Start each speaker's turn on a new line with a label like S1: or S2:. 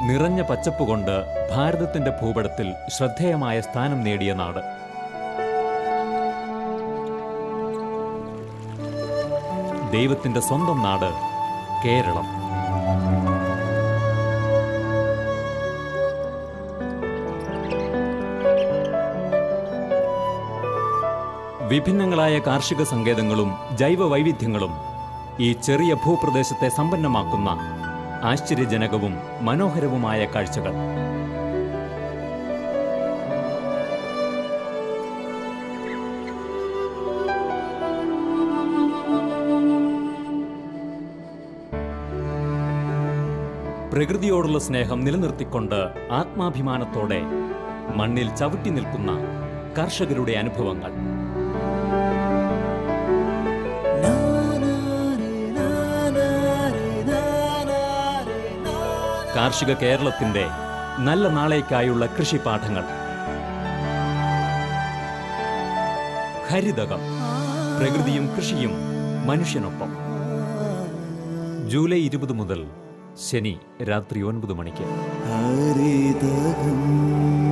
S1: നിറഞ്ഞ പച്ചപ്പ് കൊണ്ട് ഭാരതത്തിന്റെ ഭൂപടത്തിൽ ശ്രദ്ധേയമായ സ്ഥാനം നേടിയ നാട് ദൈവത്തിന്റെ സ്വന്തം നാട് കേരളം വിഭിന്നങ്ങളായ കാർഷിക സങ്കേതങ്ങളും ജൈവ വൈവിധ്യങ്ങളും ഈ ചെറിയ ഭൂപ്രദേശത്തെ സമ്പന്നമാക്കുന്ന ആശ്ചര്യജനകവും മനോഹരവുമായ കാഴ്ചകൾ പ്രകൃതിയോടുള്ള സ്നേഹം നിലനിർത്തിക്കൊണ്ട് ആത്മാഭിമാനത്തോടെ മണ്ണിൽ ചവിട്ടി നിൽക്കുന്ന കർഷകരുടെ അനുഭവങ്ങൾ കാർഷിക കേരളത്തിന്റെ നല്ല നാളേക്കായുള്ള കൃഷിപാഠങ്ങൾ ഹരിതകം പ്രകൃതിയും കൃഷിയും മനുഷ്യനൊപ്പം ജൂലൈ ഇരുപത് മുതൽ ശനി രാത്രി ഒൻപത് മണിക്ക്
S2: ഹരിതകം